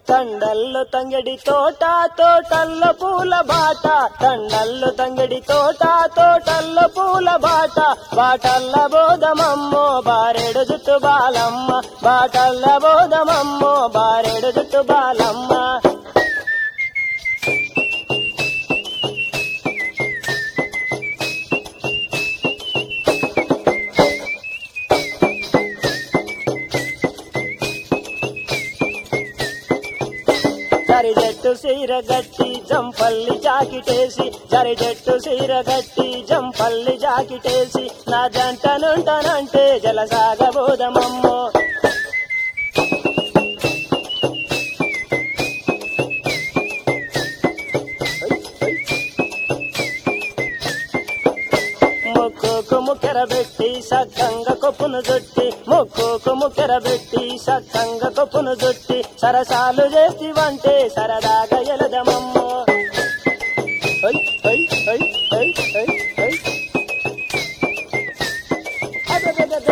తండల్లు తంగడి తోట తోటల్లో పూల బాట తండల్లు తంగడి తోట తోటల్లో పూల బాట బాటల్ల బోధమమ్మో బారెడు జుట్టు బాలమ్మ బాటల్ల బోధమమ్మో బారెడు జుట్టు బాలమ్మ జరి జట్టు సీర గట్టి జంపల్లి జాకిటేసి జరి జట్టు సీర గట్టి జంపల్లి జాకిటేసి నా జంట నుంటనంటే జలసాగబోదమమ్మో ముక్కుకు ముక్కెర పెట్టి సక్కంగా కొప్పును జుట్టి ముక్కుకు ముక్కెర పెట్టి సక్కంగా కొప్పును జుట్టి సరసాలు చేతివంటే సరదాగా ఎలదమమ్మో ఐ, ఐ, ఐ, ఐ, ఐ, ఐ. అదదదదది.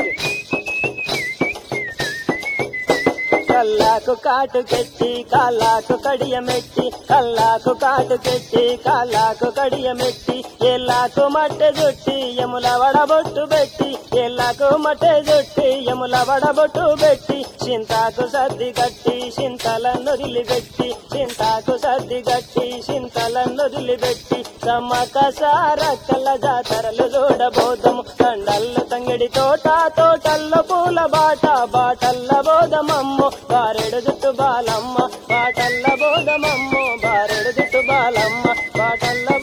కల్లాకు కాటు కెట్టి కాళ్ళకు కడియమెట్టి కల్లాకు కాటు కెట్టి కాళ్ళకు కడియమెట్టి ఎల్లాకు మట్టె జుట్టి ఎముల వడబొట్టు పెట్టి ఎల్లాకు మట్టె జుట్టి ఎముల వడబొట్టు పెట్టి చింతాకు సర్ది గట్టి చింతలను వదిలిపెట్టి చింతాకు సర్ది గట్టి చింతలను వదిలిపెట్టి సమ్మక సారక్కల జాతరలు చూడబోదము తండల్ల తంగిడి తోట తోటల్లో పూల బాట బాటల్ల బోధమమ్మ బారెడు జుట్టు బాలమ్మ బాటల్ల బోధమమ్మ బారెడు జుట్టు బాలమ్మ బాటల్ల